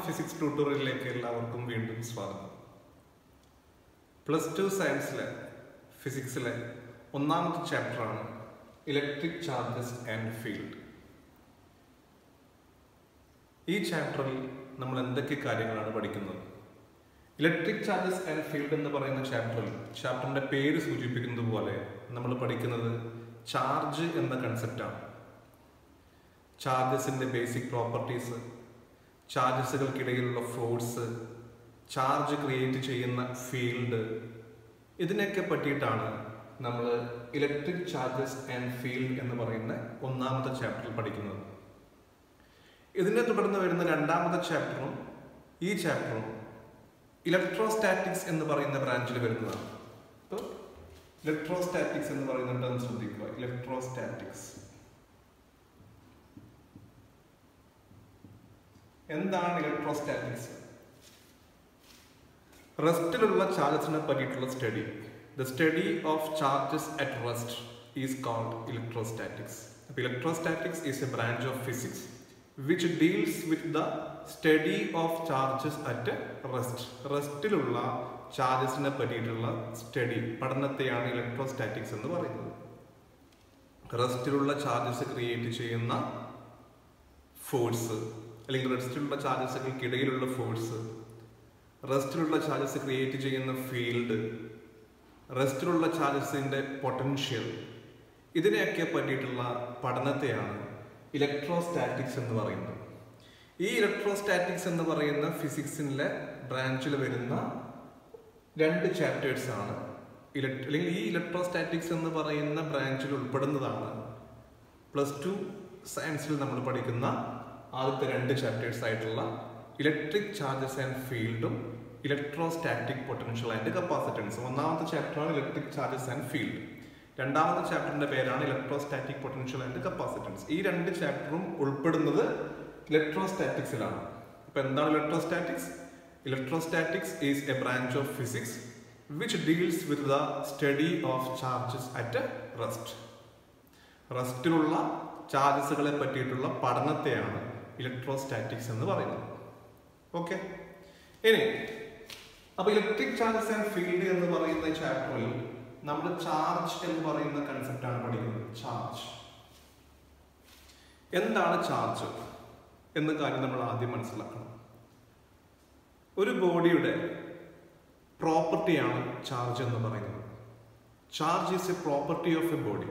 physics ട്യൂട്ടോറിയലിലേക്ക് എല്ലാവർക്കും വീണ്ടും സ്വാഗതം പ്ലസ് ടു സയൻസിലെ ഫിസിക്സിലെ ഒന്നാമത്തെ ചാപ്റ്ററാണ് ഇലക്ട്രിക് ചാർജസ് ആൻഡ് ഫീൽഡ് ഈ ചാപ്റ്ററിൽ നമ്മൾ എന്തൊക്കെ കാര്യങ്ങളാണ് പഠിക്കുന്നത് ഇലക്ട്രിക് ചാർജസ് ആൻഡ് ഫീൽഡ് എന്ന് പറയുന്ന ചാപ്റ്ററിൽ ചാപ്റ്ററിന്റെ പേര് സൂചിപ്പിക്കുന്നത് പോലെ നമ്മൾ പഠിക്കുന്നത് ചാർജ് എന്ന കൺസെപ്റ്റാണ് ചാർജസിന്റെ ബേസിക് പ്രോപ്പർട്ടീസ് ചാർജസുകൾക്കിടയിലുള്ള ഫോഴ്സ് ചാർജ് ക്രിയേറ്റ് ചെയ്യുന്ന ഫീൽഡ് ഇതിനൊക്കെ പറ്റിയിട്ടാണ് നമ്മൾ ഇലക്ട്രിക് ചാർജസ് ആൻഡ് ഫീൽഡ് എന്ന് പറയുന്ന ഒന്നാമത്തെ ചാപ്റ്ററിൽ പഠിക്കുന്നത് ഇതിനെ തുടർന്ന് വരുന്ന രണ്ടാമത്തെ ചാപ്റ്ററും ഈ ചാപ്റ്ററും ഇലക്ട്രോസ്റ്റാറ്റിക്സ് എന്ന് പറയുന്ന ബ്രാഞ്ചിൽ വരുന്നതാണ് അപ്പോൾ ഇലക്ട്രോസ്റ്റാറ്റിക്സ് എന്ന് പറയുന്ന ടേം ശ്രദ്ധിക്കുക ഇലക്ട്രോസ്റ്റാറ്റിക്സ് എന്താണ് ഇലക്ട്രോസ്റ്റാറ്റിക്സ് റെസ്റ്റിലുള്ള ചാർജസിനെ പറ്റിയിട്ടുള്ള study the study of charges at rest is called electrostatics അപ്പോൾ electrostatics is a branch of physics which deals with the study of charges at rest റെസ്റ്റിലുള്ള ചാർജസിനെ പറ്റിയിട്ടുള്ള സ്റ്റഡി പഠനത്തെയാണ് ഇലക്ട്രോസ്റ്റാറ്റിക്സ് എന്ന് പറയുന്നത് റെസ്റ്റിലുള്ള ചാർജസ് ക്രിയേറ്റ് ചെയ്യുന്ന ഫോഴ്സ് അല്ലെങ്കിൽ റെസ്റ്റിലുള്ള ചാർജസുകൾക്കിടയിലുള്ള ഫോഴ്സ് റെസ്റ്റിലുള്ള ചാർജസ് ക്രിയേറ്റ് ചെയ്യുന്ന ഫീൽഡ് റെസ്റ്റിലുള്ള ചാർജസിന്റെ പൊട്ടൻഷ്യൽ ഇതിനെയൊക്കെ പറ്റിയിട്ടുള്ള പഠനത്തെയാണ് ഇലക്ട്രോസ്റ്റാറ്റിക്സ് എന്ന് പറയുന്നത് ഈ ഇലക്ട്രോസ്റ്റാറ്റിക്സ് എന്ന് പറയുന്ന ഫിസിക്സിലെ ബ്രാഞ്ചിൽ വരുന്ന രണ്ട് ചാപ്റ്റേഴ്സ് ആണ് ഇലക്ട് അല്ലെങ്കിൽ ഈ ഇലക്ട്രോസ്റ്റാറ്റിക്സ് എന്ന് പറയുന്ന ബ്രാഞ്ചിൽ ഉൾപ്പെടുന്നതാണ് പ്ലസ് ടു സയൻസിൽ നമ്മൾ പഠിക്കുന്ന ആദ്യത്തെ രണ്ട് ചാപ്റ്റേഴ്സ് ആയിട്ടുള്ള ഇലക്ട്രിക് ചാർജസ് ആൻഡ് ഫീൽഡും ഇലക്ട്രോസ്റ്റാറ്റിക് പൊട്ടൻഷ്യൽ ആൻഡ് കപ്പാസിറ്റൻസും ഒന്നാമത്തെ ചാപ്റ്ററാണ് ഇലക്ട്രിക് ചാർജസ് ആൻഡ് ഫീൽഡ് രണ്ടാമത്തെ ചാപ്റ്ററിന്റെ പേരാണ് ഇലക്ട്രോസ്റ്റാറ്റിക് പൊട്ടൻഷ്യൽ ആൻഡ് കപ്പാസിറ്റൻസ് ഈ രണ്ട് ചാപ്റ്ററും ഉൾപ്പെടുന്നത് ഇലക്ട്രോസ്റ്റാറ്റിക്സിലാണ് അപ്പൊ എന്താണ് electrostatics electrostatics is a branch of physics which deals with the study of charges at rest റെസ്റ്റിലുള്ള ചാർജസുകളെ പറ്റിയിട്ടുള്ള പഠനത്തെയാണ് ഇലക്ട്രോസ്റ്റാറ്റിക്സ് എന്ന് പറയുന്നത് ഓക്കെ ഇനി അപ്പൊ ഇലക്ട്രിക് ചാർജസ് ആൻഡ് ഫീൽഡ് എന്ന് പറയുന്ന ചാപ്റ്ററിൽ നമ്മൾ ചാർജ് എന്ന് പറയുന്ന കൺസെപ്റ്റ് ആണ് പഠിക്കുന്നത് ചാർജ് എന്താണ് ചാർജ് എന്ന കാര്യം നമ്മൾ ആദ്യം മനസ്സിലാക്കണം ഒരു ബോഡിയുടെ പ്രോപ്പർട്ടിയാണ് ചാർജ് എന്ന് പറയുന്നത് charge is a property of a body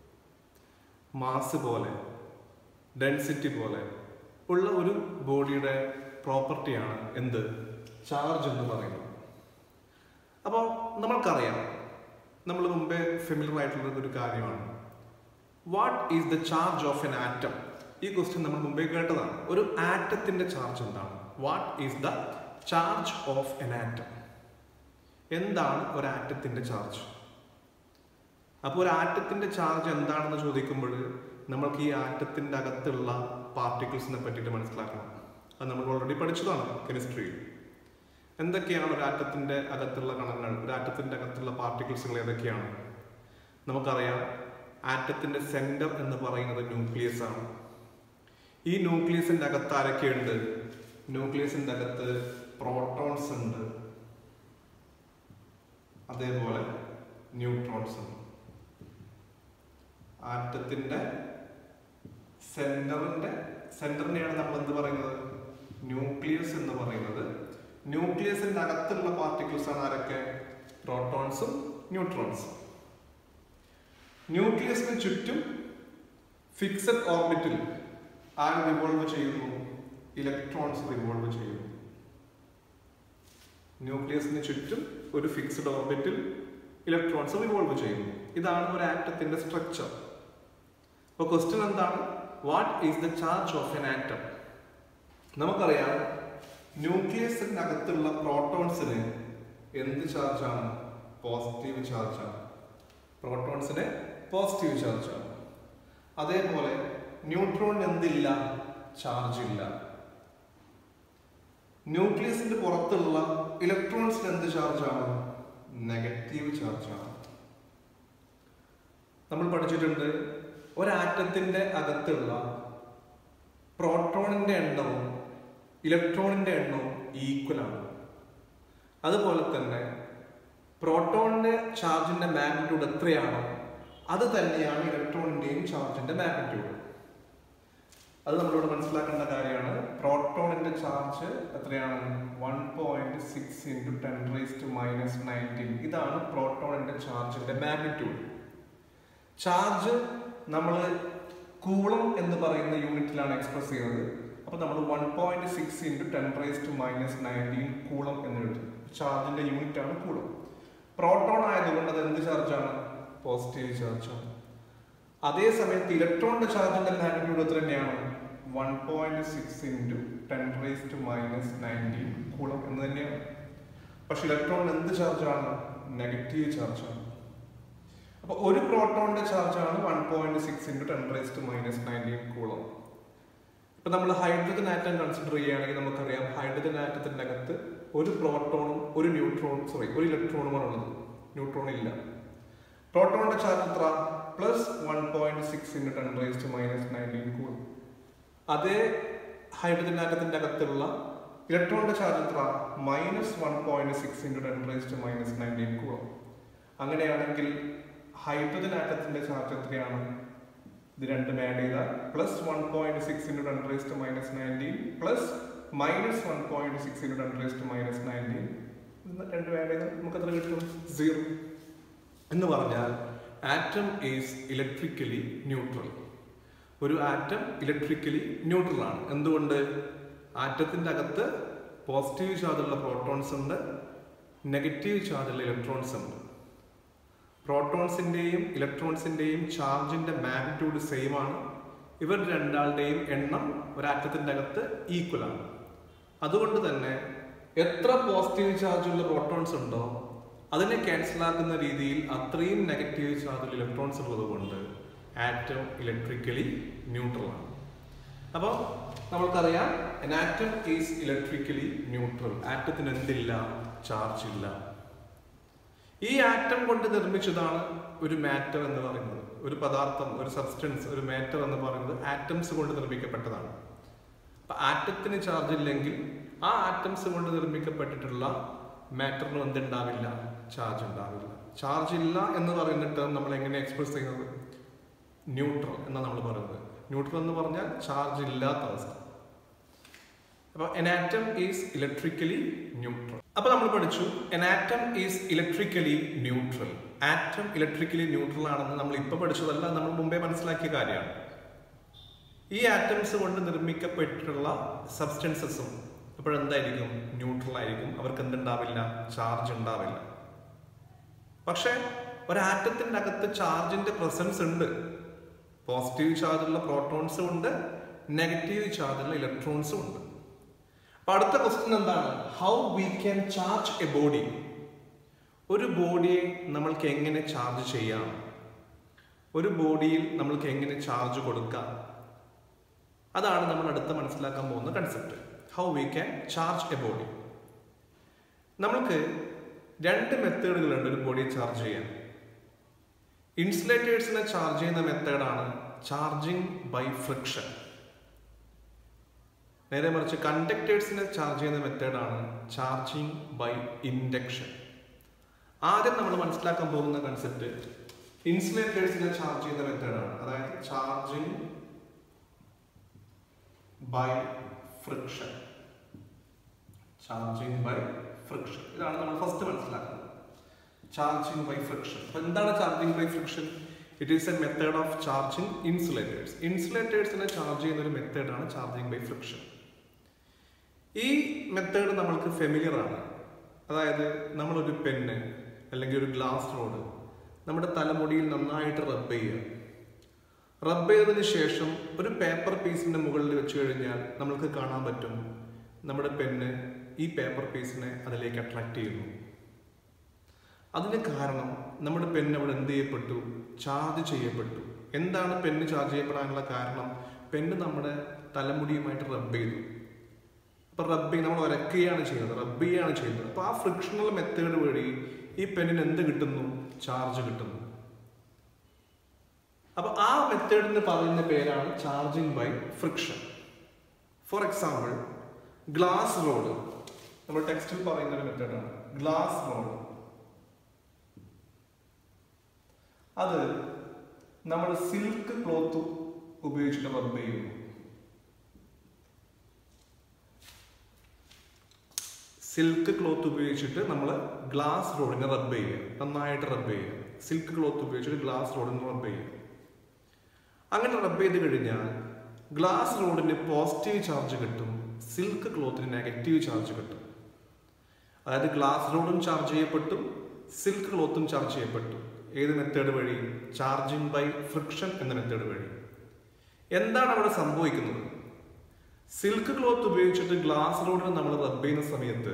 mass പോലെ ഡെൻസിറ്റി പോലെ ഉള്ള ഒരു ബോഡിയുടെ പ്രോപ്പർട്ടിയാണ് എന്ത് ചാർജ് എന്ന് പറയുന്നത് അപ്പോൾ നമ്മൾക്കറിയാം നമ്മൾ മുമ്പേ ഫെമിലർ ആയിട്ടുള്ള ഒരു കാര്യമാണ് what is the charge of an atom ഈ ക്വസ്റ്റ്യൻ നമ്മൾ മുമ്പേ കേട്ടതാണ് ഒരു ആറ്റത്തിന്റെ ചാർജ് എന്താണ് what is the charge of an atom എന്താണ് ഒരു ആറ്റത്തിന്റെ ചാർജ് അപ്പോൾ ഒരു ആറ്റത്തിന്റെ ചാർജ് എന്താണെന്ന് ചോദിക്കുമ്പോൾ നമ്മൾക്ക് ഈ ആറ്റത്തിന്റെ അകത്തുള്ള പാർട്ടിക്കിൾസിനെ പറ്റിയിട്ട് മനസ്സിലാക്കണം അത് നമ്മൾ ഓൾറെഡി പഠിച്ചതാണ് കെമിസ്ട്രിയിൽ എന്തൊക്കെയാണ് ഒരു ആറ്റത്തിന്റെ അകത്തുള്ള കണങ്ങൾ ഒരു ആറ്റത്തിന്റെ അകത്തുള്ള പാർട്ടിക്കിൾസുകൾ ഏതൊക്കെയാണ് നമുക്കറിയാം ആറ്റത്തിന്റെ സെന്റർ എന്ന് പറയുന്നത് ന്യൂക്ലിയസ് ആണ് ഈ ന്യൂക്ലിയസിന്റെ അകത്ത് ആരൊക്കെയുണ്ട് ന്യൂക്ലിയസിന്റെ അകത്ത് പ്രോട്ടോൺസ് ഉണ്ട് അതേപോലെ ന്യൂട്രോൺസ് ഉണ്ട് ആറ്റത്തിന്റെ സെന്ററിന്റെ സെന്ററിനെയാണ് നമ്മൾ എന്ത് പറയുന്നത് ന്യൂക്ലിയസ് എന്ന് പറയുന്നത് ന്യൂക്ലിയസിന്റെ അകത്തുള്ള പാർട്ടിക്കിൾസ് ആണ് ആരൊക്കെ പ്രോട്ടോൺസും ന്യൂട്രോൺസും ന്യൂക്ലിയസിന് ചുറ്റും ഫിക്സഡ് ഓർബിറ്റിൽ ആര് റിവോൾവ് ചെയ്യുന്നു ഇലക്ട്രോൺസ് റിവോൾവ് ചെയ്യുന്നു ന്യൂക്ലിയസിന് ചുറ്റും ഒരു ഫിക്സഡ് ഓർബിറ്റിൽ ഇലക്ട്രോൺസ് റിവോൾവ് ചെയ്യുന്നു ഇതാണ് ഒരു ആറ്റത്തിന്റെ സ്ട്രക്ചർ അപ്പോൾ ക്വസ്റ്റ്യൻ എന്താണ് what is the charge of an atom നമുക്കറിയാം ന്യൂക്ലിയസിന്റെ അകത്തുള്ള പ്രോട്ടോൺസിന് എന്ത് ചാർജാണ് പോസിറ്റീവ് ചാർജാണ് പ്രോട്ടോൺസിന് പോസിറ്റീവ് ചാർജാണ് അതേപോലെ ന്യൂട്രോൺ എന്തില്ല ചാർജ് ഇല്ല ന്യൂക്ലിയസിന്റെ പുറത്തുള്ള ഇലക്ട്രോൺസിന് എന്ത് ചാർജാണ് നെഗറ്റീവ് ചാർജാണ് നമ്മൾ പഠിച്ചിട്ടുണ്ട് ഒരാറ്റത്തിന്റെ അകത്തുള്ള പ്രോട്ടോണിന്റെ എണ്ണവും ഇലക്ട്രോണിന്റെ എണ്ണവും ഈക്വൽ ആണ് അതുപോലെ തന്നെ പ്രോട്ടോണിന്റെ ചാർജിന്റെ മാഗ്നിറ്റ്യൂഡ് എത്രയാണോ അത് തന്നെയാണ് ഇലക്ട്രോണിന്റെയും ചാർജിന്റെ മാഗ്നിറ്റ്യൂഡ് അത് നമ്മളിവിടെ മനസ്സിലാക്കേണ്ട കാര്യമാണ് പ്രോട്ടോണിന്റെ ചാർജ് എത്രയാണ് one point six into ten raise to minus nineteen ഇതാണ് പ്രോട്ടോണിന്റെ ചാർജിന്റെ മാഗ്നിറ്റ്യൂഡ് ചാർജ് നമ്മൾ കൂളം എന്ന് പറയുന്ന യൂണിറ്റിലാണ് എക്സ്പ്രസ് ചെയ്യുന്നത് അപ്പൊ നമ്മൾ one point six into ten raise to minus nineteen coulomb എന്ന് എഴുതും ചാർജിന്റെ യൂണിറ്റ് ആണ് കൂളം പ്രോട്ടോൺ ആയതുകൊണ്ട് അത് എന്ത് ചാർജാണ് പോസിറ്റീവ് ചാർജാണ് അതേ സമയത്ത് ഇലക്ട്രോണിന്റെ ചാർജിന്റെ മാഗ്നിറ്റ്യൂഡ് എത്ര തന്നെയാണ് one point six into ten raise to minus nineteen coulomb എന്ന് തന്നെയാണ് പക്ഷെ ഇലക്ട്രോണിന് എന്ത് ചാർജാണ് നെഗറ്റീവ് ചാർജാണ് അപ്പൊ ഒരു പ്രോട്ടോണിന്റെ ചാർജാണ് one point six into ten raise to minus nineteen coulomb ഇപ്പൊ നമ്മൾ ഹൈഡ്രജൻ ആറ്റം കൺസിഡർ ചെയ്യുകയാണെങ്കിൽ നമുക്കറിയാം ഹൈഡ്രജൻ ആറ്റത്തിന്റെ അകത്ത് ഒരു പ്രോട്ടോണും ഒരു ന്യൂട്രോണും സോറി ഒരു ഇലക്ട്രോണുമാണ് ഉള്ളത് ന്യൂട്രോൺ ഇല്ല പ്രോട്ടോണിന്റെ ചാർജ് എത്ര plus one point six into ten raise to minus nineteen coulomb അതേ ഹൈഡ്രജൻ ആറ്റത്തിന്റെ അകത്തുള്ള ഇലക്ട്രോണിന്റെ ചാർജ് എത്ര minus one point six into ten raise to minus nineteen coulomb അങ്ങനെയാണെങ്കിൽ ഹൈഡ്രജൻ ആറ്റത്തിന്റെ ചാർജ് എത്രയാണ് ഇത് രണ്ടും ആഡ് ചെയ്താൽ plus one point six into ten raise to minus nineteen plus minus one point six into ten raise to minus nineteen രണ്ടും add ചെയ്താൽ നമുക്ക് എത്ര കിട്ടും സീറോ എന്ന് പറഞ്ഞാൽ ആറ്റം ഈസ് ഇലക്ട്രിക്കലി ന്യൂട്രൽ ഒരു ആറ്റം ഇലക്ട്രിക്കലി ന്യൂട്രൽ ആണ് എന്തുകൊണ്ട് ആറ്റത്തിന്റെ അകത്ത് പോസിറ്റീവ് ചാർജുള്ള പ്രോട്ടോൺസ് ഉണ്ട് നെഗറ്റീവ് ചാർജുള്ള ഇലക്ട്രോൺസ് ഉണ്ട് പ്രോട്ടോൺസിന്റെയും ഇലക്ട്രോൺസിന്റെയും ചാർജിന്റെ മാഗ്നിറ്റ്യൂഡ് സെയിം ആണ് ഇവർ രണ്ടാളുടെയും എണ്ണം ഒരാറ്റത്തിന്റെ അകത്ത് ഈക്വൽ ആണ് അതുകൊണ്ട് തന്നെ എത്ര പോസിറ്റീവ് ചാർജുള്ള പ്രോട്ടോൺസ് ഉണ്ടോ അതിനെ ക്യാൻസൽ ആക്കുന്ന രീതിയിൽ അത്രയും നെഗറ്റീവ് ചാർജുള്ള ഇലക്ട്രോൺസ് ഉള്ളത് കൊണ്ട് ആറ്റം ഇലക്ട്രിക്കലി ന്യൂട്രൽ ആണ് അപ്പോൾ നമ്മൾക്കറിയാം an atom is electrically neutral ആറ്റത്തിന് എന്തില്ല ചാർജ് ഇല്ല ഈ ആറ്റം കൊണ്ട് നിർമ്മിച്ചതാണ് ഒരു മാറ്റർ എന്ന് പറയുന്നത് ഒരു പദാർത്ഥം ഒരു സബ്സ്റ്റൻസ് ഒരു മാറ്റർ എന്ന് പറയുന്നത് ആറ്റംസ് കൊണ്ട് നിർമ്മിക്കപ്പെട്ടതാണ് അപ്പൊ ആറ്റത്തിന് ചാർജ് ഇല്ലെങ്കിൽ ആ ആറ്റംസ് കൊണ്ട് നിർമ്മിക്കപ്പെട്ടിട്ടുള്ള മാറ്ററിന് എന്തുണ്ടാവില്ല ചാർജ് ഉണ്ടാവില്ല ചാർജ് ഇല്ല എന്ന് പറയുന്ന ടേം നമ്മൾ എങ്ങനെ എക്സ്പ്രസ് ചെയ്യുന്നത് ന്യൂട്രൽ എന്നാണ് നമ്മൾ പറയുന്നത് ന്യൂട്രൽ എന്ന് പറഞ്ഞാൽ ചാർജ് ഇല്ലാത്ത അവസ്ഥ അപ്പൊ എനാറ്റം ഈസ് ഇലക്ട്രിക്കലി ന്യൂട്രൽ അപ്പൊ നമ്മൾ പഠിച്ചു an atom is electrically neutral atom electrically neutral ആണെന്ന് നമ്മൾ ഇപ്പൊ പഠിച്ചതല്ല നമ്മൾ മുമ്പേ മനസ്സിലാക്കിയ കാര്യമാണ് ഈ ആറ്റംസ് കൊണ്ട് നിർമ്മിക്കപ്പെട്ടിട്ടുള്ള സബ്സ്റ്റൻസസും അപ്പോഴെന്തായിരിക്കും ന്യൂട്രൽ ആയിരിക്കും അവർക്ക് എന്തുണ്ടാവില്ല ചാർജ് ഉണ്ടാവില്ല പക്ഷെ ഒരാറ്റത്തിന്റെ അകത്ത് ചാർജിന്റെ പ്രസൻസ് ഉണ്ട് പോസിറ്റീവ് ചാർജുള്ള പ്രോട്ടോൺസും ഉണ്ട് നെഗറ്റീവ് ചാർജുള്ള ഇലക്ട്രോൺസും ഉണ്ട് അപ്പൊ അടുത്ത ക്വസ്റ്റ്യൻ എന്താണ് how we can charge a body ഒരു ബോഡിയെ നമ്മൾക്ക് എങ്ങനെ ചാർജ് ചെയ്യാം ഒരു ബോഡിയിൽ നമ്മൾക്ക് എങ്ങനെ ചാർജ് കൊടുക്കാം അതാണ് നമ്മൾ അടുത്ത മനസ്സിലാക്കാൻ പോകുന്ന concept how we can charge a body നമ്മൾക്ക് രണ്ട് മെത്തേഡുകളുണ്ട് ഒരു ബോഡിയെ ചാർജ് ചെയ്യാൻ ഇൻസുലേറ്റേഴ്സിനെ ചാർജ് ചെയ്യുന്ന മെത്തേഡാണ് ചാർജിങ് ബൈ ഫ്രിക്ഷൻ നേരെ മറിച്ച് കണ്ടക്ടേഴ്സിനെ ചാർജ് ചെയ്യുന്ന മെത്തേഡാണ് ചാർജിങ് ബൈ ഇൻഡക്ഷൻ ആദ്യം നമ്മൾ മനസ്സിലാക്കാൻ പോകുന്ന കൺസെപ്റ്റ് ഇൻസുലേറ്റേഴ്സിനെ ചാർജ് ചെയ്യുന്ന മെത്തേഡാണ് അതായത് charging by friction charging by friction ഇതാണ് നമ്മൾ ഫസ്റ്റ് മനസ്സിലാക്കുന്നത് ചാർജിങ് ബൈ ഫ്രിക്ഷൻ അപ്പൊ എന്താണ് charging by friction it is a method of charging insulators ഇൻസുലേറ്റേഴ്സിനെ ചാർജ് ചെയ്യുന്ന ഒരു മെത്തേഡാണ് ചാർജിങ് ബൈ ഫ്രിക്ഷൻ ഈ മെത്തേഡ് നമ്മൾക്ക് ഫെമിലിയർ ആണ് അതായത് നമ്മളൊരു പെന്ന് അല്ലെങ്കിൽ ഒരു ഗ്ലാസ് റോഡ് നമ്മുടെ തലമുടിയിൽ നന്നായിട്ട് റബ്ബ് ചെയ്യുക റബ്ബ് ചെയ്തതിന് ശേഷം ഒരു പേപ്പർ പീസിന്റെ മുകളിൽ വെച്ച് കഴിഞ്ഞാൽ നമ്മൾക്ക് കാണാൻ പറ്റും നമ്മുടെ പെന്ന് ഈ പേപ്പർ പീസിനെ അതിലേക്ക് അട്രാക്ട് ചെയ്യുന്നു അതിന് കാരണം നമ്മുടെ പെന്ന് അവിടെ എന്ത് ചെയ്യപ്പെട്ടു ചാർജ് ചെയ്യപ്പെട്ടു എന്താണ് പെന്ന് ചാർജ് ചെയ്യപ്പെടാനുള്ള കാരണം പെന്ന് നമ്മുടെ തലമുടിയുമായിട്ട് റബ്ബ് ചെയ്തു അപ്പൊ റബ്ബിങ് നമ്മൾ ഉരക്കുകയാണ് ചെയ്യുന്നത് റബ്ബ് ചെയ്യുകയാണ് ചെയ്യുന്നത് അപ്പൊ ആ ഫ്രിക്ഷണൽ മെത്തേഡ് വഴി ഈ പെന്നിന് എന്ത് കിട്ടുന്നു ചാർജ് കിട്ടുന്നു അപ്പൊ ആ മെത്തേഡിന് പറയുന്ന പേരാണ് charging by friction for example glass rod നമ്മൾ ടെക്സ്റ്റിൽ പറയുന്ന ഒരു മെത്തേഡാണ് ഗ്ലാസ് റോഡ് അത് നമ്മൾ സിൽക്ക് ക്ലോത്ത് ഉപയോഗിച്ചിട്ട് റബ്ബ് ചെയ്യുന്നു സിൽക്ക് ക്ലോത്ത് ഉപയോഗിച്ചിട്ട് നമ്മൾ ഗ്ലാസ് റോഡിനെ റബ്ബ് ചെയ്യുക നന്നായിട്ട് റബ്ബ് ചെയ്യുക സിൽക്ക് ക്ലോത്ത് ഉപയോഗിച്ചിട്ട് ഗ്ലാസ് റോഡിനെ റബ്ബ് ചെയ്യുക അങ്ങനെ റബ്ബ് ചെയ്ത് കഴിഞ്ഞാൽ ഗ്ലാസ് റോഡിന് പോസിറ്റീവ് ചാർജ് കിട്ടും സിൽക്ക് ക്ലോത്തിന് നെഗറ്റീവ് ചാർജ് കിട്ടും അതായത് ഗ്ലാസ് റോഡും ചാർജ് ചെയ്യപ്പെട്ടു സിൽക്ക് ക്ലോത്തും ചാർജ് ചെയ്യപ്പെട്ടു ഏത് മെത്തേഡ് വഴി ചാർജിങ് ബൈ ഫ്രിക്ഷൻ എന്ന മെത്തേഡ് വഴി എന്താണ് അവിടെ സംഭവിക്കുന്നത് സിൽക്ക് ക്ലോത്ത് ഉപയോഗിച്ചിട്ട് ഗ്ലാസ് റോഡിൽ നമ്മൾ റബ്ബ് ചെയ്യുന്ന സമയത്ത്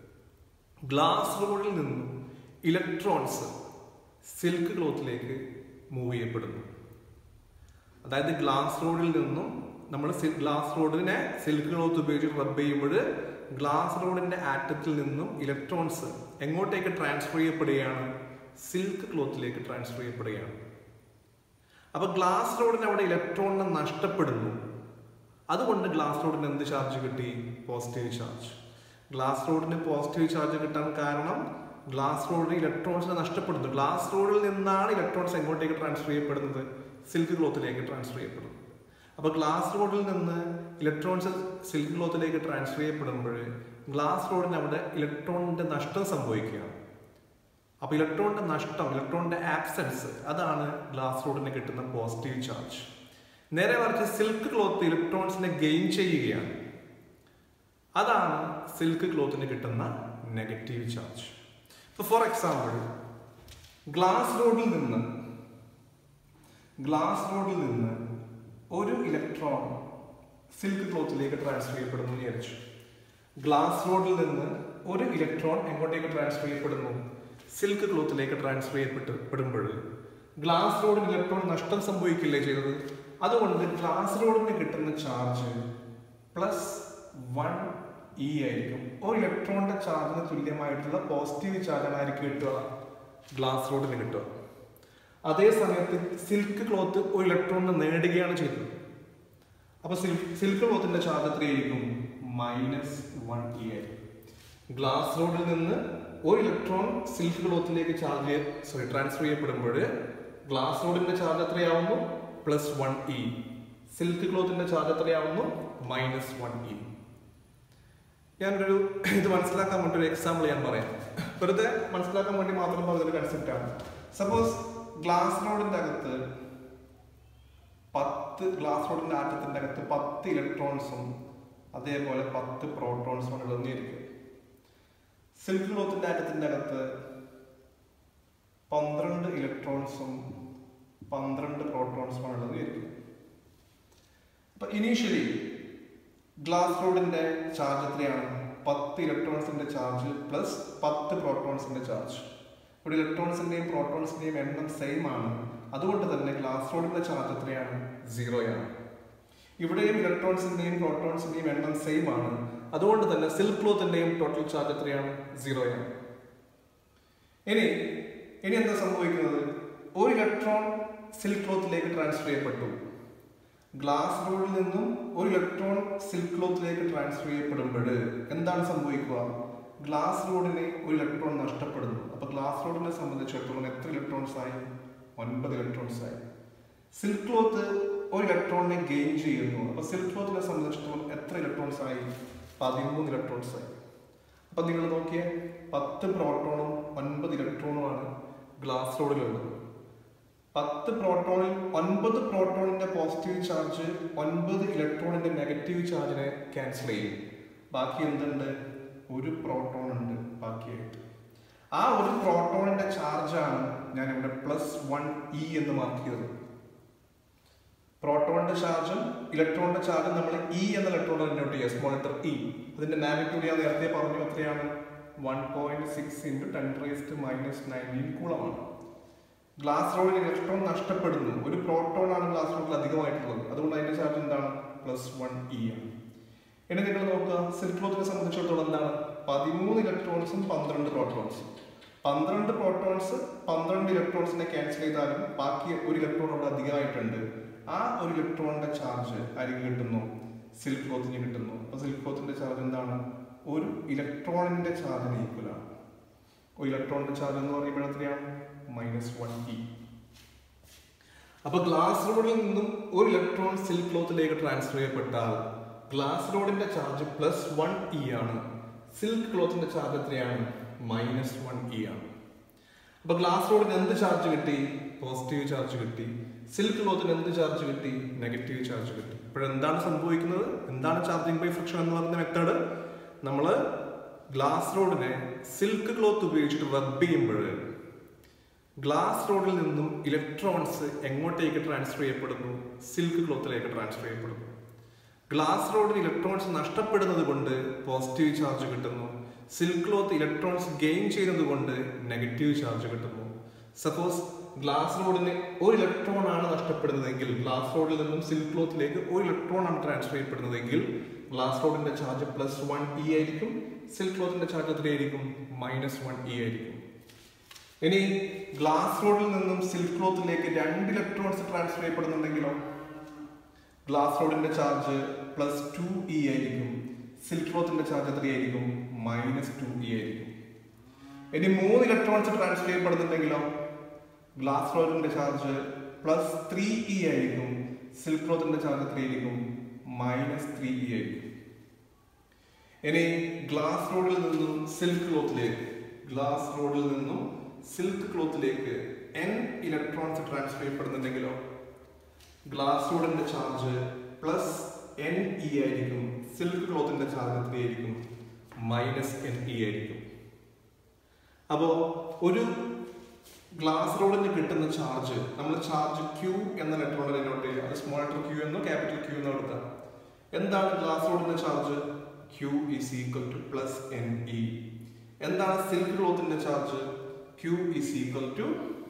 ഗ്ലാസ് റോഡിൽ നിന്നും ഇലക്ട്രോൺസ് സിൽക്ക് ക്ലോത്തിലേക്ക് മൂവ് ചെയ്യപ്പെടുന്നു അതായത് ഗ്ലാസ് റോഡിൽ നിന്നും നമ്മൾ ഗ്ലാസ് റോഡിനെ സിൽക്ക് ക്ലോത്ത് ഉപയോഗിച്ച് റബ്ബ് ചെയ്യുമ്പോൾ ഗ്ലാസ് റോഡിന്റെ ആറ്റത്തിൽ നിന്നും ഇലക്ട്രോൺസ് എങ്ങോട്ടേക്ക് ട്രാൻസ്ഫർ ചെയ്യപ്പെടുകയാണ് സിൽക്ക് ക്ലോത്തിലേക്ക് ട്രാൻസ്ഫർ ചെയ്യപ്പെടുകയാണ് അപ്പൊ ഗ്ലാസ് റോഡിന് അവിടെ ഇലക്ട്രോണിനെ നഷ്ടപ്പെടുന്നു അതുകൊണ്ട് ഗ്ലാസ് റോഡിന് എന്ത് ചാർജ് കിട്ടി പോസിറ്റീവ് ചാർജ് ഗ്ലാസ് റോഡിന് പോസിറ്റീവ് ചാർജ് കിട്ടാൻ കാരണം ഗ്ലാസ് റോഡിന് ഇലക്ട്രോൺസിനെ നഷ്ടപ്പെടുന്നു ഗ്ലാസ് റോഡിൽ നിന്നാണ് ഇലക്ട്രോൺസ് എങ്ങോട്ടേക്ക് ട്രാൻസ്ഫർ ചെയ്യപ്പെടുന്നത് സിൽക്ക് ക്ലോത്തിലേക്ക് ട്രാൻസ്ഫർ ചെയ്യപ്പെടുന്നു അപ്പോൾ ഗ്ലാസ് റോഡിൽ നിന്ന് ഇലക്ട്രോൺസ് സിൽക്ക് ക്ലോത്തിലേക്ക് ട്രാൻസ്ഫർ ചെയ്യപ്പെടുമ്പോൾ ഗ്ലാസ് റോഡിന് അവിടെ ഇലക്ട്രോണിന്റെ നഷ്ടം സംഭവിക്കുകയാണ് അപ്പോൾ ഇലക്ട്രോണിന്റെ നഷ്ടം ഇലക്ട്രോണിന്റെ ആബ്സെൻസ് അതാണ് ഗ്ലാസ് റോഡിന് കിട്ടുന്ന പോസിറ്റീവ് ചാർജ് നേരെ മറിച്ച് സിൽക്ക് ക്ലോത്ത് ഇലക്ട്രോൺസിനെ ഗെയിൻ ചെയ്യുകയാണ് അതാണ് സിൽക്ക് ക്ലോത്തിന് കിട്ടുന്ന നെഗറ്റീവ് ചാർജ് ഇപ്പൊ ഫോർ എക്സാമ്പിൾ ഗ്ലാസ് റോഡിൽ നിന്ന് ഗ്ലാസ് റോഡിൽ നിന്ന് ഒരു ഇലക്ട്രോൺ സിൽക്ക് ക്ലോത്തിലേക്ക് ട്രാൻസ്ഫർ ചെയ്യപ്പെടുന്നു എന്ന് വിചാരിച്ചു ഗ്ലാസ് റോഡിൽ നിന്ന് ഒരു ഇലക്ട്രോൺ എങ്ങോട്ടേക്ക് ട്രാൻസ്ഫർ ചെയ്യപ്പെടുന്നു സിൽക്ക് ക്ലോത്തിലേക്ക് ട്രാൻസ്ഫർ ചെയ്യപ്പെടപ്പെടുമ്പോൾ ഗ്ലാസ് റോഡിന് ഇലക്ട്രോൺ നഷ്ടം സംഭവിക്കില്ലേ ചെയ്തത് അതുകൊണ്ട് ഗ്ലാസ് റോഡിന് കിട്ടുന്ന ചാർജ് പ്ലസ് വൺ ഇ ആയിരിക്കും ഒരു ഇലക്ട്രോണിന്റെ ചാർജിന് തുല്യമായിട്ടുള്ള പോസിറ്റീവ് ചാർജാണ് ആയിരിക്കും കിട്ടുക ഗ്ലാസ് റോഡിന് കിട്ടുക അതേ സമയത്ത് സിൽക്ക് ക്ലോത്ത് ഒരു ഇലക്ട്രോണിനെ നേടുകയാണ് ചെയ്തത് അപ്പൊ സിൽക്ക് ക്ലോത്തിന്റെ ചാർജ് എത്രയായിരിക്കും മൈനസ് വൺ ഇ ആയിരിക്കും ഗ്ലാസ് റോഡിൽ നിന്ന് ഒരു ഇലക്ട്രോൺ സിൽക്ക് ക്ലോത്തിലേക്ക് ചാർജ് സോറി ട്രാൻസ്ഫർ ചെയ്യപ്പെടുമ്പോൾ ഗ്ലാസ് റോഡിന്റെ ചാർജ് എത്രയാവുന്നു പ്ലസ് വൺ ഇ സിൽക്ക് ക്ലോത്തിന്റെ ചാർജ് എത്രയാവുന്നു മൈനസ് വൺ ഇ ഞാനൊരു ഇത് മനസ്സിലാക്കാൻ വേണ്ടി ഒരു എക്സാമ്പിൾ ഞാൻ പറയാം വെറുതെ മനസ്സിലാക്കാൻ വേണ്ടി മാത്രം പറഞ്ഞൊരു കൺസെപ്റ്റ് ആണ് സപ്പോസ് ഗ്ലാസ് റോഡിന്റെ അകത്ത് പത്ത് ഗ്ലാസ് റോഡിന്റെ ആറ്റത്തിന്റെ അകത്ത് പത്ത് ഇലക്ട്രോൺസും അതേപോലെ പത്ത് പ്രോട്ടോൺസും ഉള്ളതെന്നിരിക്കും സിൽക്ക് ക്ലോത്തിന്റെ ആറ്റത്തിന്റെ അകത്ത് പന്ത്രണ്ട് ഇലക്ട്രോൺസും പന്ത്രണ്ട് പ്രോട്ടോൺസും ഉള്ളതെന്നിരിക്കും അപ്പൊ ഇനീഷ്യലി ഗ്ലാസ് റോഡിന്റെ ചാർജ് എത്രയാണ് പത്ത് ഇലക്ട്രോൺസിന്റെ ചാർജ് പ്ലസ് പത്ത് പ്രോട്ടോൺസിന്റെ ചാർജ് ഇവിടെ ഇലക്ട്രോൺസിന്റെയും പ്രോട്ടോൺസിന്റെയും എണ്ണം സെയിം ആണ് അതുകൊണ്ട് തന്നെ ഗ്ലാസ് റോഡിന്റെ ചാർജ് എത്രയാണ് സീറോയാണ് ഇവിടെയും ഇലക്ട്രോൺസിന്റെയും പ്രോട്ടോൺസിന്റെയും എണ്ണം സെയിം ആണ് അതുകൊണ്ട് തന്നെ സിൽക്ക് ക്ലോത്തിന്റെയും ടോട്ടൽ ചാർജ് എത്രയാണ് സീറോയാണ് ഇനി ഇനി എന്താ സംഭവിക്കുന്നത് ഒരു ഇലക്ട്രോൺ സിൽക്ക് ക്ലോത്തിലേക്ക് ട്രാൻസ്ഫർ ചെയ്യപ്പെട്ടു ഗ്ലാസ് റോഡിൽ നിന്നും ഒരു ഇലക്ട്രോൺ സിൽക്ക് ക്ലോത്തിലേക്ക് ട്രാൻസ്ഫർ ചെയ്യപ്പെടുമ്പോൾ എന്താണ് സംഭവിക്കുക ഗ്ലാസ് റോഡിന് ഒരു ഇലക്ട്രോൺ നഷ്ടപ്പെടുന്നു അപ്പൊ ഗ്ലാസ് റോഡിനെ സംബന്ധിച്ചിടത്തോളം എത്ര ഇലക്ട്രോൺസ് ആയി ഒൻപത് ഇലക്ട്രോൺസ് ആയി സിൽക്ക് ക്ലോത്ത് ഒരു ഇലക്ട്രോണിനെ ഗെയിൻ ചെയ്യുന്നു അപ്പൊ സിൽക്ക് ക്ലോത്തിനെ സംബന്ധിച്ചിടത്തോളം എത്ര ഇലക്ട്രോൺസ് ആയി പതിമൂന്ന് ഇലക്ട്രോൺസ് ആയി അപ്പൊ നിങ്ങൾ നോക്കിയേ പത്ത് പ്രോട്ടോണും ഒൻപത് ഇലക്ട്രോണുമാണ് ഗ്ലാസ് റോഡിലുള്ളത് പത്ത് പ്രോട്ടോണിൽ ഒൻപത് പ്രോട്ടോണിന്റെ പോസിറ്റീവ് ചാർജ് ഒൻപത് ഇലക്ട്രോണിന്റെ നെഗറ്റീവ് ചാർജിനെ ക്യാൻസൽ ചെയ്യും ബാക്കി എന്തുണ്ട് ഒരു പ്രോട്ടോൺ ഉണ്ട് ബാക്കിയായിട്ട് ആ ഒരു പ്രോട്ടോണിന്റെ ചാർജാണ് ഞാൻ ഇവിടെ പ്ലസ് വൺ ഇ എന്ന് മാർക്ക് ചെയ്തത് പ്രോട്ടോണിന്റെ ചാർജും ഇലക്ട്രോണിന്റെ ചാർജും നമ്മൾ ഇ എന്ന ഇലക്ട്രോൺ നോട്ട് ചെയ്യുക സ്മോൾ ലെറ്റർ ഇ അതിന്റെ മാഗ്നിറ്റ്യൂഡ് ഞാൻ നേരത്തെ പറഞ്ഞു എത്രയാണ് one point six into ten raised to minus nineteen കൂളമാണ് ഗ്ലാസ് റോഡിൽ ഇലക്ട്രോൺ നഷ്ടപ്പെടുന്നു ഒരു പ്രോട്ടോൺ ആണ് ഗ്ലാസ് റോഡിൽ അധികമായിട്ടുള്ളത് അതുകൊണ്ട് അതിന്റെ ചാർജ് എന്താണ് പ്ലസ് വൺ ഇ ആണ് ഇനി നിങ്ങൾ നോക്കുക സിൽക്ക് ക്ലോത്തിനെ സംബന്ധിച്ചിടത്തോളം എന്താണ് പതിമൂന്ന് ഇലക്ട്രോൺസും പന്ത്രണ്ട് പ്രോട്ടോൺസും പന്ത്രണ്ട് പ്രോട്ടോൺസ് പന്ത്രണ്ട് ഇലക്ട്രോൺസിനെ ക്യാൻസൽ ചെയ്താലും ബാക്കി ഒരു ഇലക്ട്രോൺ അവിടെ അധികമായിട്ടുണ്ട് ആ ഒരു ഇലക്ട്രോണിന്റെ ചാർജ് ആർക്ക് കിട്ടുന്നു സിൽക്ക് ക്ലോത്തിന് കിട്ടുന്നു അപ്പോൾ സിൽക്ക് ക്ലോത്തിന്റെ ചാർജ് എന്താണ് ഒരു ഇലക്ട്രോണിന്റെ ചാർജിന് ഈക്വൽ ആണ് ഒരു ഇലക്ട്രോണിന്റെ ചാർജ് എന്ന് പറയുമ്പോൾ എത്രയാണ് മൈനസ് വൺ ഇ അപ്പൊ ഗ്ലാസ് റോഡിൽ നിന്നും ഒരു ഇലക്ട്രോൺ സിൽക്ക് ക്ലോത്തിലേക്ക് ട്രാൻസ്ഫർ ചെയ്യപ്പെട്ടാൽ ഗ്ലാസ് റോഡിന്റെ ചാർജ് പ്ലസ് വൺ ഇ ആണ് സിൽക്ക് ക്ലോത്തിന്റെ ചാർജ് എത്രയാണ് മൈനസ് വൺ ഇ ആണ് അപ്പൊ ഗ്ലാസ് റോഡിന് എന്ത് ചാർജ് കിട്ടി പോസിറ്റീവ് ചാർജ് കിട്ടി സിൽക്ക് ക്ലോത്തിന് എന്ത് ചാർജ് കിട്ടി നെഗറ്റീവ് ചാർജ് കിട്ടി ഇപ്പോഴെന്താണ് സംഭവിക്കുന്നത് എന്താണ് ചാർജിങ് ബൈ ഫ്രിക്ഷൻ എന്ന് പറയുന്ന മെത്തേഡ് നമ്മൾ ഗ്ലാസ് റോഡിനെ സിൽക്ക് ക്ലോത്ത് ഉപയോഗിച്ചിട്ട് റബ്ബ് ചെയ്യുമ്പോൾ ഗ്ലാസ് റോഡിൽ നിന്നും ഇലക്ട്രോൺസ് എങ്ങോട്ടേക്ക് ട്രാൻസ്ഫർ ചെയ്യപ്പെടുന്നു സിൽക്ക് ക്ലോത്തിലേക്ക് ട്രാൻസ്ഫർ ചെയ്യപ്പെടുന്നു ഗ്ലാസ് റോഡിൽ ഇലക്ട്രോൺസ് നഷ്ടപ്പെടുന്നത് കൊണ്ട് പോസിറ്റീവ് ചാർജ് കിട്ടുന്നു സിൽക്ക് ക്ലോത്ത് ഇലക്ട്രോൺസ് ഗെയിൻ ചെയ്യുന്നത് കൊണ്ട് നെഗറ്റീവ് ചാർജ് കിട്ടുന്നു സപ്പോസ് ഗ്ലാസ് റോഡിന് ഒരു ഇലക്ട്രോൺ ആണ് നഷ്ടപ്പെടുന്നതെങ്കിൽ ഗ്ലാസ് റോഡിൽ നിന്നും സിൽക്ക് ക്ലോത്തിലേക്ക് ഒരു ഇലക്ട്രോൺ ആണ് ട്രാൻസ്ഫർ ചെയ്യപ്പെടുന്നതെങ്കിൽ ഗ്ലാസ് റോഡിന്റെ ചാർജ് പ്ലസ് വൺ ഇ ആയിരിക്കും സിൽക്ക് ക്ലോത്തിന്റെ ചാർജ് എത്രയായിരിക്കും മൈനസ് വൺ ഇ ആയിരിക്കും ഇനി ഗ്ലാസ് റോഡിൽ നിന്നും സിൽക്ക് ക്ലോത്തിലേക്ക് രണ്ട് ഇലക്ട്രോൺസ് ട്രാൻസ്ഫർ ചെയ്യപ്പെടുന്നുണ്ടെങ്കിലോ ഗ്ലാസ് റോഡിന്റെ ചാർജ് പ്ലസ് ടു ഇ ആയിരിക്കും സിൽക്ക് ക്ലോത്തിന്റെ ചാർജ് എത്രയായിരിക്കും മൈനസ് ടു ഇ ആയിരിക്കും ഇനി മൂന്ന് ഇലക്ട്രോൺസ് ട്രാൻസ്ഫർ ചെയ്യപ്പെടുന്നുണ്ടെങ്കിലോ ഗ്ലാസ് റോഡിന്റെ ചാർജ് പ്ലസ് ത്രീ ഇ ആയിരിക്കും സിൽക്ക് ക്ലോത്തിന്റെ ചാർജ് എത്രയായിരിക്കും മൈനസ് ത്രീ ഇ ആയിരിക്കും ഇനി ഗ്ലാസ് റോഡിൽ നിന്നും സിൽക്ക് ക്ലോത്തിലേക്ക് ഗ്ലാസ് റോഡിൽ നിന്നും സിൽക്ക് ക്ലോത്തിലേക്ക് എൻ ഇലക്ട്രോൺസ് ട്രാൻസ്ഫർ ചെയ്യപ്പെടുന്നുണ്ടെങ്കിലോ ഗ്ലാസ് റോഡിന്റെ ചാർജ് പ്ലസ് എൻ ഇ ആയിരിക്കും സിൽക്ക് ക്ലോത്തിന്റെ ചാർജ് എത്രയായിരിക്കും മൈനസ് എൻ ഇ ആയിരിക്കും അപ്പോ ഒരു ഗ്ലാസ് റോഡിന് കിട്ടുന്ന ചാർജ് നമ്മൾ ചാർജ് ക്യൂ എന്ന ലെറ്ററോടെ നോട്ട് ചെയ്യുക അത് സ്മോൾ ലെറ്റർ ക്യൂ എന്നോ ക്യാപിറ്റൽ ക്യൂ എന്നോ എടുക്കാം എന്താണ് ഗ്ലാസ് റോഡിന്റെ charge Q is equal to plus N E എന്താണ് സിൽക്ക് ക്ലോത്തിന്റെ charge Q is equal to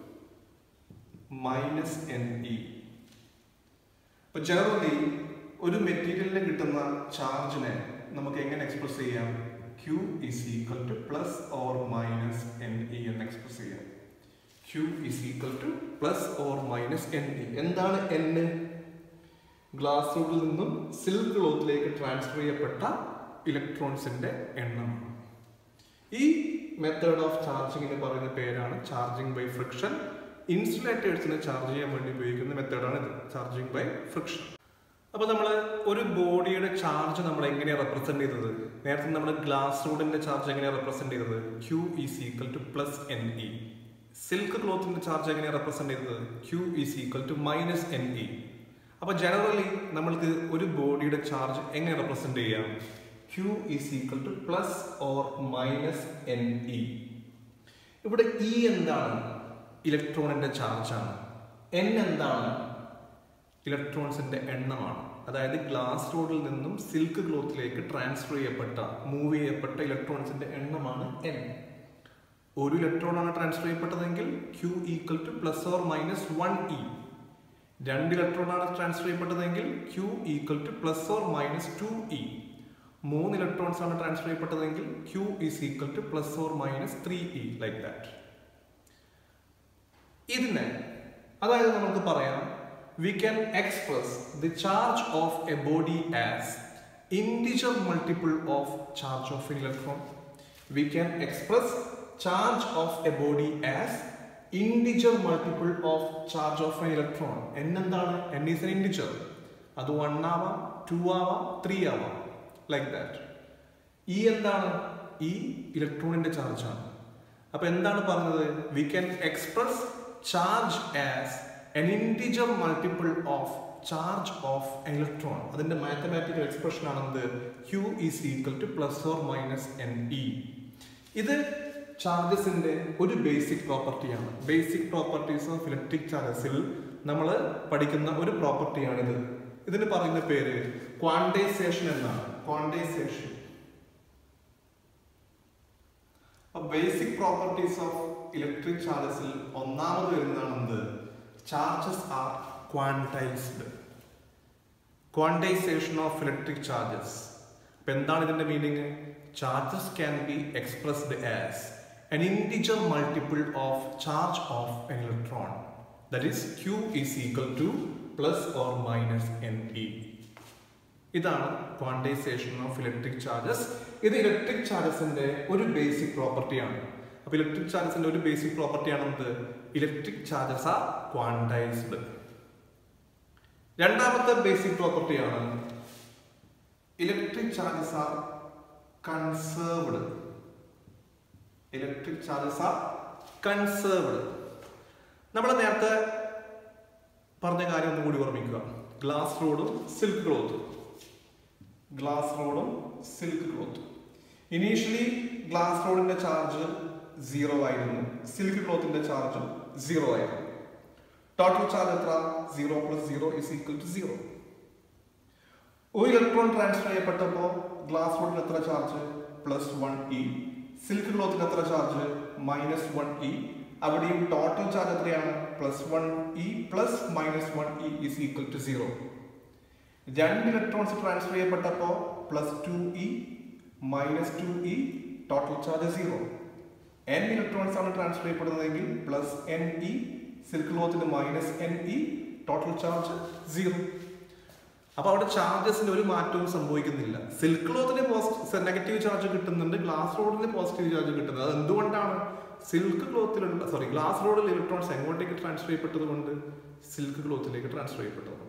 minus N E ഇപ്പൊ ജനറലി ഒരു മെറ്റീരിയലിന് കിട്ടുന്ന ചാർജിനെ നമുക്ക് എങ്ങനെ എക്സ്പ്രസ് ചെയ്യാം Q is equal to plus or minus N E എന്ന് എക്സ്പ്രസ് ചെയ്യാം Q is equal to plus or minus N E എന്താണ് എൻ ഗ്ലാസ് റൂഡിൽ നിന്നും സിൽക്ക് ക്ലോത്തിലേക്ക് ട്രാൻസ്ഫർ ചെയ്യപ്പെട്ട ഇലക്ട്രോൺസിന്റെ എണ്ണം ഈ മെത്തേഡ് ഓഫ് ചാർജിങ്ങിന് പറയുന്ന പേരാണ് ചാർജിങ് ബൈ ഫ്രിക്ഷൻ ഇൻസുലേറ്റേഴ്സിനെ ചാർജ് ചെയ്യാൻ വേണ്ടി ഉപയോഗിക്കുന്ന മെത്തേഡാണ് ഇത് ചാർജിങ് ബൈ ഫ്രിക്ഷൻ അപ്പൊ നമ്മൾ ഒരു ബോഡിയുടെ ചാർജ് നമ്മൾ എങ്ങനെയാണ് റെപ്രസെന്റ് ചെയ്തത് നേരത്തെ നമ്മൾ ഗ്ലാസ് റോഡിന്റെ ചാർജ് എങ്ങനെയാണ് റെപ്രസെന്റ് ചെയ്തത് Q is equal to plus N E silk ക്ലോത്തിന്റെ ചാർജ് എങ്ങനെയാണ് റെപ്രസെന്റ് ചെയ്തത് Q is equal to minus N E അപ്പൊ ജനറലി നമ്മൾക്ക് ഒരു ബോഡിയുടെ ചാർജ് എങ്ങനെ റെപ്രസെന്റ് ചെയ്യാം Q is equal to plus or minus N E ഇവിടെ ഇ എന്താണ് ഇലക്ട്രോണിന്റെ ചാർജാണ് എൻ എന്താണ് ഇലക്ട്രോൺസിന്റെ എണ്ണമാണ് അതായത് ഗ്ലാസ് റോഡിൽ നിന്നും സിൽക്ക് ക്ലോത്തിലേക്ക് ട്രാൻസ്ഫർ ചെയ്യപ്പെട്ട മൂവ് ചെയ്യപ്പെട്ട ഇലക്ട്രോൺസിന്റെ എണ്ണമാണ് എൻ ഒരു ഇലക്ട്രോൺ ആണ് ട്രാൻസ്ഫർ ചെയ്യപ്പെട്ടതെങ്കിൽ Q equal to plus or minus one E രണ്ട് ഇലക്ട്രോൺ ആണ് ട്രാൻസ്ഫർ ചെയ്യപ്പെട്ടതെങ്കിൽ Q equal to plus or minus two E മൂന്ന് ഇലക്ട്രോൺസ് ആണ് ട്രാൻസ്ഫർ ചെയ്യപ്പെട്ടതെങ്കിൽ Q is equal to plus or minus three E like that ഇതിനെ അതായത് നമുക്ക് പറയാം we can express the charge of a body as integer multiple of charge of an electron we can express charge of a body as integer multiple of charge of an electron n എന്താണ് n is an integer അത് one ആവാം two ആവാം three ആവാം like that ഈ എന്താണ് ഈ ഇലക്ട്രോണിന്റെ ചാർജാണ് അപ്പൊ എന്താണ് പറഞ്ഞത് we can express charge as an integer multiple of charge of an electron അതിന്റെ മാത്തമാറ്റിക്കൽ എക്സ്പ്രഷൻ ആണെന്ത് q is equal to plus or minus N E ഇത് ചാർജസിന്റെ ഒരു ബേസിക് പ്രോപ്പർട്ടിയാണ് ബേസിക് പ്രോപ്പർട്ടീസ് ഓഫ് ഇലക്ട്രിക് ചാർജസിൽ നമ്മൾ പഠിക്കുന്ന ഒരു പ്രോപ്പർട്ടിയാണിത് ഇതിന് പറയുന്ന പേര് ക്വാണ്ടൈസേഷൻ എന്നാണ് quantization basic properties of electric ചാർജസിൽ ഒന്നാമത് വരുന്നതാണ് എന്ത് charges are quantized quantization of electric charges അപ്പൊ എന്താണ് ഇതിന്റെ meaning charges can be expressed as an integer multiple of charge of an electron that is q is equal to plus or minus ne ഇതാണ് quantization of electric charges ഇത് electric ചാർജസിന്റെ ഒരു basic പ്രോപ്പർട്ടിയാണ് അപ്പൊ electric ചാർജസിന്റെ ഒരു basic പ്രോപ്പർട്ടിയാണ് എന്ത് ഇലക്ട്രിക് ചാർജസ് ആർ ക്വാണ്ടൈസ്ഡ് രണ്ടാമത്തെ ബേസിക് പ്രോപ്പർട്ടിയാണ് electric charges are conserved electric charges are conserved നമ്മൾ നേരത്തെ പറഞ്ഞ കാര്യം ഒന്നും കൂടി ഓർമ്മിക്കുക ഗ്ലാസ് റോഡും സിൽക്ക് ക്ലോത്തും ഗ്ലാസ് റോഡും സിൽക്ക് ക്ലോത്തും ഇനീഷ്യലി ഗ്ലാസ് റോഡിന്റെ ചാർജ് സീറോ ആയിരുന്നു സിൽക്ക് ക്ലോത്തിന്റെ ചാർജ് സീറോ ആയിരുന്നു ടോട്ടൽ ചാർജ് എത്ര zero plus zero is equal to zero ഒരു ഇലക്ട്രോൺ ട്രാൻസ്ഫർ ചെയ്യപ്പെട്ടപ്പോൾ ഗ്ലാസ് റോഡിന് എത്ര charge plus one E silk ക്ലോത്തിന് എത്ര ചാർജ് മൈനസ് വൺ ഇ അവിടെയും ടോട്ടൽ ചാർജ് എത്രയാണ് plus one E plus minus one E is equal to zero രണ്ട് electrons transfer ചെയ്യപ്പെട്ടപ്പോൾ plus two E minus two E total charge zero N electrons ആണ് transfer ചെയ്യപ്പെടുന്നതെങ്കിൽ plus N E silk ക്ലോത്തിന് minus N E total charge zero അപ്പൊ അവിടെ ചാർജസിന് ഒരു മാറ്റവും സംഭവിക്കുന്നില്ല സിൽക്ക് ക്ലോത്തിന് നെഗറ്റീവ് ചാർജ് കിട്ടുന്നുണ്ട് ഗ്ലാസ് റോഡിന് പോസിറ്റീവ് ചാർജ് കിട്ടുന്നത് അത് എന്തുകൊണ്ടാണ് സിൽക്ക് ക്ലോത്തിലുള്ള സോറി ഗ്ലാസ് റോഡിൽ ഇലക്ട്രോൺസ് എങ്ങോട്ടേക്ക് ട്രാൻസ്ഫർ ചെയ്യപ്പെട്ടത് കൊണ്ട് സിൽക്ക് ക്ലോത്തിലേക്ക് ട്രാൻസ്ഫർ ചെയ്യപ്പെട്ടതുകൊണ്ട്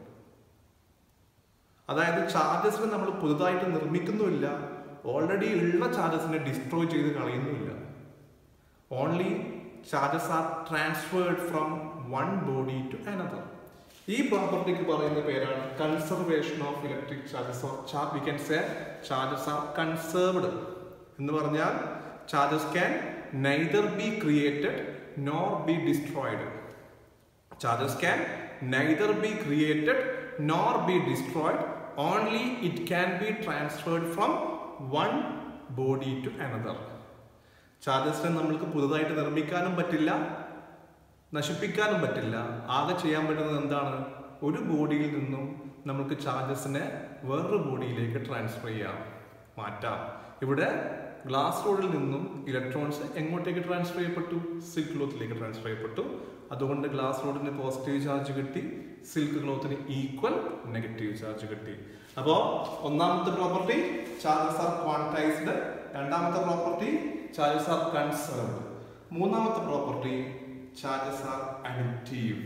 അതായത് ചാർജസിനെ നമ്മൾ പുതുതായിട്ട് നിർമ്മിക്കുന്നുമില്ല ഓൾറെഡി ഉള്ള ചാർജസിനെ ഡിസ്ട്രോയ് ചെയ്ത് കളയുന്നുമില്ല only charges are transferred from one body to another ഈ പ്രോപ്പർട്ടിക്ക് പറയുന്ന പേരാണ് conservation of electric charges or charge we can say charges are conserved എന്ന് പറഞ്ഞാൽ charges can neither be created nor be destroyed charges can neither be created nor be destroyed only it can be transferred from one body to another ചാർജസിനെ നമ്മൾക്ക് പുതുതായിട്ട് നിർമ്മിക്കാനും പറ്റില്ല നശിപ്പിക്കാനും പറ്റില്ല ആകെ ചെയ്യാൻ പറ്റുന്നത് എന്താണ് ഒരു ബോഡിയിൽ നിന്നും നമുക്ക് ചാർജസിനെ വേറൊരു ബോഡിയിലേക്ക് ട്രാൻസ്ഫർ ചെയ്യാം മാറ്റാം ഇവിടെ ഗ്ലാസ് റോഡിൽ നിന്നും ഇലക്ട്രോൺസ് എങ്ങോട്ടേക്ക് ട്രാൻസ്ഫർ ചെയ്യപ്പെട്ടു സിൽക്ക് ക്ലോത്തിലേക്ക് ട്രാൻസ്ഫർ ചെയ്യപ്പെട്ടു അതുകൊണ്ട് ഗ്ലാസ് റോഡിന് പോസിറ്റീവ് ചാർജ് കിട്ടി സിൽക്ക് ക്ലോത്തിന് ഈക്വൽ നെഗറ്റീവ് ചാർജ് കിട്ടി അപ്പോ ഒന്നാമത്തെ പ്രോപ്പർട്ടി ചാർജസ് ആർ ക്വാണ്ടൈസ്ഡ് രണ്ടാമത്തെ പ്രോപ്പർട്ടി ചാർജസ് ആർ കൺസേർവ്ഡ് മൂന്നാമത്തെ property charges are addictive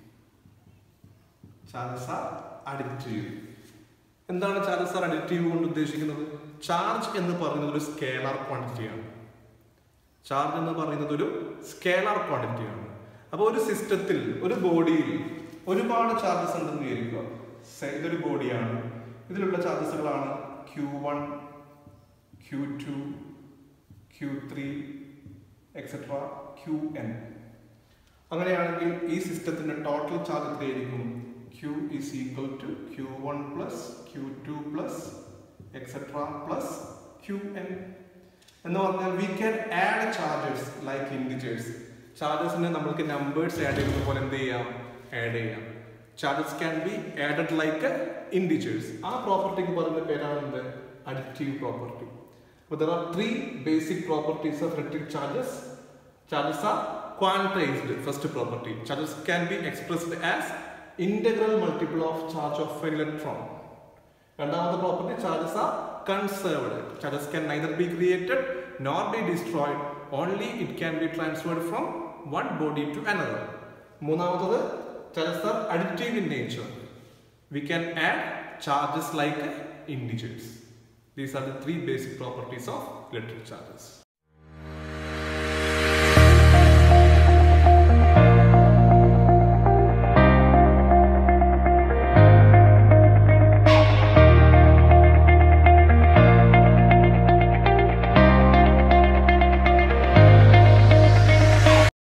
charges are addictive എന്താണ് ചാർജസ് ആർ അഡിക്റ്റീവ് കൊണ്ട് ഉദ്ദേശിക്കുന്നത് ചാർജ് എന്ന് പറയുന്നത് ഒരു സ്കേലാർ ക്വാണ്ടിറ്റിയാണ് ചാർജ് എന്ന് പറയുന്നത് ഒരു സ്കേലാർ ക്വാണ്ടിറ്റിയാണ് അപ്പോൾ ഒരു സിസ്റ്റത്തിൽ ഒരു ബോഡിയിൽ ഒരുപാട് ചാർജസ് ഉണ്ടെന്ന് വിചാരിക്കുക Say ഇതൊരു ബോഡിയാണ് ഇതിലുള്ള ചാർജസുകളാണ് Q one Q two Q three etcetera Q N അങ്ങനെയാണെങ്കിൽ ഈ സിസ്റ്റത്തിന്റെ ടോട്ടൽ ചാർജ് എത്രയായിരിക്കും Q is equal to Q one plus Q two plus etcetera plus Q N എന്ന് പറഞ്ഞാൽ we can add charges like integers ചാർജസിനെ നമുക്ക് numbers add ചെയ്യുന്ന പോലെ എന്ത് ചെയ്യാം ആഡ് ചെയ്യാം charges can be added like integers ആ പ്രോപ്പർട്ടിക്ക് പറയുന്ന പേരാണ് എന്ത് അഡിക്റ്റീവ് പ്രോപ്പർട്ടി അപ്പോൾ there are three basic properties of electric charges charges are quantized first property charges can be expressed as integral multiple of charge of an electron രണ്ടാമത്തെ property charges are conserved charges can neither be created nor be destroyed only it can be transferred from one body to another മൂന്നാമത്തത് charges are അഡിക്റ്റീവ് in nature we can add charges like integers these are the three basic properties of electric charges